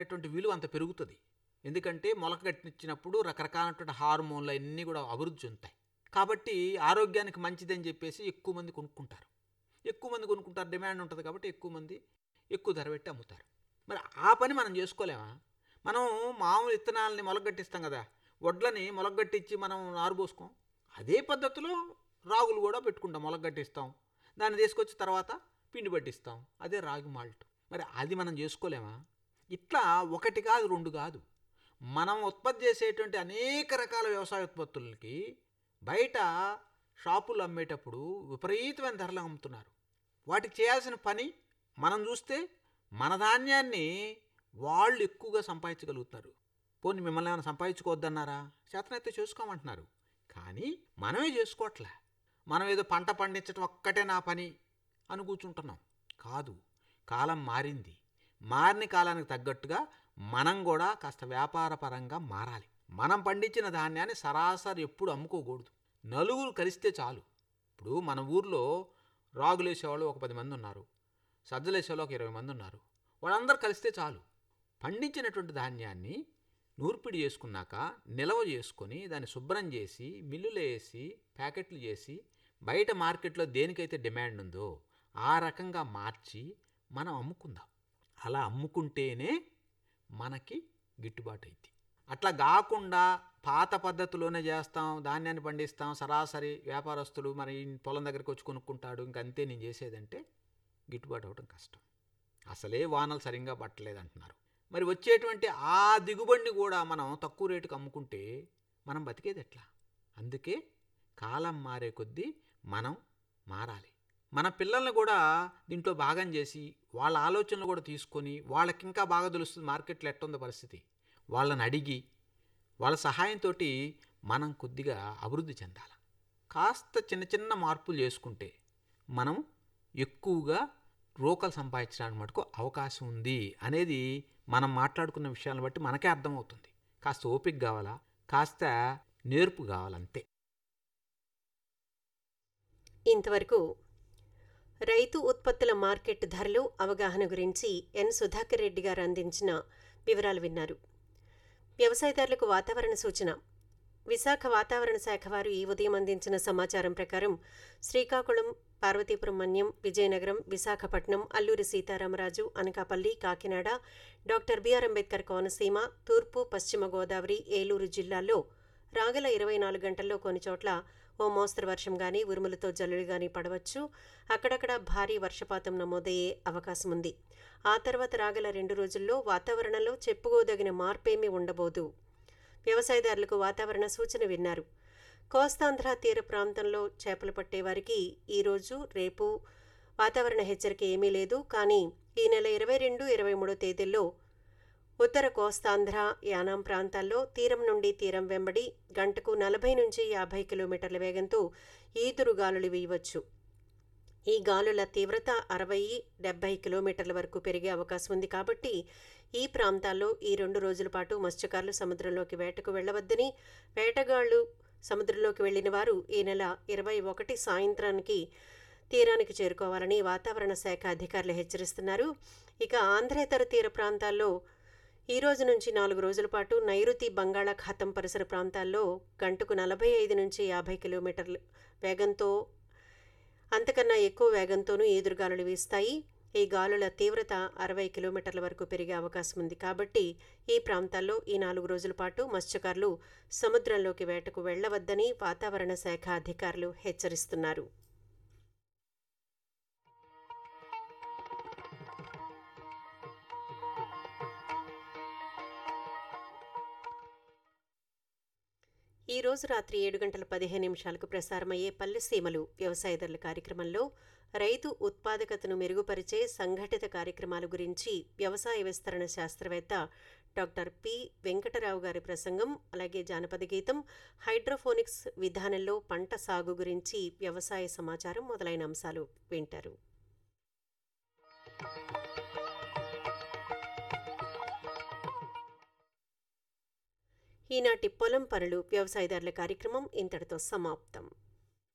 అనేటువంటి విలువ అంత పెరుగుతుంది ఎందుకంటే మొలక కట్టించినప్పుడు రకరకాలైనటువంటి హార్మోన్లు అన్నీ కూడా అభివృద్ధి చెందుతాయి కాబట్టి ఆరోగ్యానికి మంచిదని చెప్పేసి ఎక్కువ మంది కొనుక్కుంటారు ఎక్కువ మంది కొనుక్కుంటారు డిమాండ్ ఉంటుంది కాబట్టి ఎక్కువ మంది ఎక్కువ ధర పెట్టి అమ్ముతారు మరి ఆ పని మనం చేసుకోలేమా మనం మామూలు విత్తనాలని మొలగట్టిస్తాం కదా వడ్లని మొలగట్టించి మనం నారు పోసుకోం అదే పద్ధతిలో రాగులు కూడా పెట్టుకుంటాం మొలగట్టిస్తాం దాన్ని తీసుకొచ్చి తర్వాత పిండి పట్టిస్తాం అదే రాగి మాల్ట్ మరి అది మనం చేసుకోలేమా ఇట్లా ఒకటి కాదు రెండు కాదు మనం ఉత్పత్తి చేసేటువంటి అనేక రకాల వ్యవసాయ ఉత్పత్తులకి బయట షాపులు అమ్మేటప్పుడు విపరీతమైన ధరలు అమ్ముతున్నారు వాటికి చేయాల్సిన పని మనం చూస్తే మన ధాన్యాన్ని వాళ్ళు ఎక్కువగా సంపాదించగలుగుతారు పోనీ మిమ్మల్ని ఏమైనా సంపాదించుకోవద్దన్నారా చేతనైతే చేసుకోమంటున్నారు కానీ మనమే చేసుకోవట్లే మనం ఏదో పంట పండించడం ఒక్కటే నా పని అని కూర్చుంటున్నాం కాదు కాలం మారింది మారిన కాలానికి తగ్గట్టుగా మనం కూడా కాస్త వ్యాపారపరంగా మారాలి మనం పండించిన ధాన్యాన్ని సరాసరి ఎప్పుడు అమ్ముకోకూడదు నలుగురు కలిస్తే చాలు ఇప్పుడు మన ఊర్లో రాగులేసేవాళ్ళు ఒక పది మంది ఉన్నారు సజ్జలేసేవాళ్ళు ఒక ఇరవై మంది ఉన్నారు వాళ్ళందరూ కలిస్తే చాలు పండించినటువంటి ధాన్యాన్ని నూర్పిడి చేసుకున్నాక నిల్వ చేసుకొని దాన్ని శుభ్రం చేసి మిల్లులో వేసి ప్యాకెట్లు చేసి బయట మార్కెట్లో దేనికైతే డిమాండ్ ఉందో ఆ రకంగా మార్చి మనం అమ్ముకుందాం అలా అమ్ముకుంటేనే మనకి గిట్టుబాటు అయింది అట్లా కాకుండా పాత పద్ధతిలోనే చేస్తాం ధాన్యాన్ని పండిస్తాం సరాసరి వ్యాపారస్తుడు మరి పొలం దగ్గరికి వచ్చి కొనుక్కుంటాడు ఇంకంతే నేను చేసేదంటే గిట్టుబాటు అవ్వడం కష్టం అసలే వానలు సరిగ్గా పట్టలేదు అంటున్నారు మరి వచ్చేటువంటి ఆ దిగుబడిని కూడా మనం తక్కువ రేటుకి అమ్ముకుంటే మనం బతికేది ఎట్లా అందుకే కాలం మారే కొద్దీ మనం మారాలి మన పిల్లల్ని కూడా దీంట్లో భాగం చేసి వాళ్ళ ఆలోచనలు కూడా తీసుకొని వాళ్ళకి ఇంకా బాగా తెలుస్తుంది మార్కెట్లో ఎట్టుందో పరిస్థితి వాళ్ళని అడిగి వాళ్ళ సహాయంతో మనం కొద్దిగా అభివృద్ధి చెందాలి కాస్త చిన్న చిన్న మార్పులు చేసుకుంటే మనం ఎక్కువగా రోకలు సంపాదించడానికి మటుకు అవకాశం ఉంది అనేది మనం మాట్లాడుకున్న విషయాలను బట్టి మనకే అర్థమవుతుంది కాస్త ఓపిక కావాలా కాస్త నేర్పు కావాలంతే ఇంతవరకు రైతు ఉత్పత్తుల మార్కెట్ ధరలు అవగాహన గురించి ఎన్ సుధాకర్ రెడ్డి గారు అందించిన వివరాలు విన్నారు వ్యవసాయదారులకు వాతావరణ సూచన విశాఖ వాతావరణ శాఖ వారు ఈ ఉదయం అందించిన సమాచారం ప్రకారం శ్రీకాకుళం పార్వతీపురం మన్యం విజయనగరం విశాఖపట్నం అల్లూరి సీతారామరాజు అనకాపల్లి కాకినాడ డాక్టర్ బిఆర్ అంబేద్కర్ కోనసీమ తూర్పు పశ్చిమ గోదావరి ఏలూరు జిల్లాల్లో రాగల ఇరవై నాలుగు గంటల్లో కొన్ని చోట్ల ఓ మోస్తరు వర్షం గాని ఉరుములతో జల్లులు గాని పడవచ్చు అక్కడక్కడ భారీ వర్షపాతం నమోదయ్యే అవకాశం ఉంది ఆ తర్వాత రాగల రెండు రోజుల్లో వాతావరణంలో చెప్పుకోదగిన మార్పేమీ ఉండబోదు వ్యవసాయదారులకు వాతావరణ సూచన విన్నారు కోస్తాంధ్ర తీర ప్రాంతంలో చేపలు పట్టేవారికి ఈరోజు రేపు వాతావరణ హెచ్చరిక ఏమీ లేదు కానీ ఈ నెల ఇరవై రెండు ఇరవై మూడో తేదీల్లో ఉత్తర కోస్తాంధ్ర యానాం ప్రాంతాల్లో తీరం నుండి తీరం వెంబడి గంటకు నలభై నుంచి యాభై కిలోమీటర్ల వేగంతో ఈదురు గాలులు వీయవచ్చు ఈ గాలుల తీవ్రత అరవై డెబ్బై కిలోమీటర్ల వరకు పెరిగే అవకాశం ఉంది కాబట్టి ఈ ప్రాంతాల్లో ఈ రెండు రోజుల పాటు మత్స్యకారులు సముద్రంలోకి వేటకు వెళ్లవద్దని వేటగాళ్లు సముద్రంలోకి వెళ్లిన వారు ఈ నెల ఇరవై ఒకటి సాయంత్రానికి తీరానికి చేరుకోవాలని వాతావరణ శాఖ అధికారులు హెచ్చరిస్తున్నారు ఇక ఆంధ్రేతర తీర ప్రాంతాల్లో ఈ రోజు నుంచి నాలుగు రోజుల పాటు నైరుతి బంగాళాఖాతం పరిసర ప్రాంతాల్లో గంటకు నలభై ఐదు నుంచి యాభై కిలోమీటర్ల వేగంతో అంతకన్నా ఎక్కువ వేగంతోనూ ఈదురుగాలులు వీస్తాయి ఈ గాలుల తీవ్రత అరవై కిలోమీటర్ల వరకు పెరిగే అవకాశం ఉంది కాబట్టి ఈ ప్రాంతాల్లో ఈ నాలుగు రోజుల పాటు మత్స్యకారులు సముద్రంలోకి వేటకు వెళ్లవద్దని వాతావరణ శాఖ అధికారులు హెచ్చరిస్తున్నారు ఈ రోజు రాత్రి ఏడు గంటల పదిహేను నిమిషాలకు ప్రసారమయ్యే పల్లెసీమలు వ్యవసాయదారుల కార్యక్రమంలో రైతు ఉత్పాదకతను మెరుగుపరిచే సంఘటిత కార్యక్రమాల గురించి వ్యవసాయ విస్తరణ శాస్త్రవేత్త డాక్టర్ పి వెంకటరావు గారి ప్రసంగం అలాగే జానపద గీతం హైడ్రోఫోనిక్స్ విధానంలో పంట సాగు గురించి వ్యవసాయ సమాచారం మొదలైన అంశాలు వింటారు ఈనాటి పొలం పనులు వ్యవసాయదారుల కార్యక్రమం ఇంతటితో సమాప్తం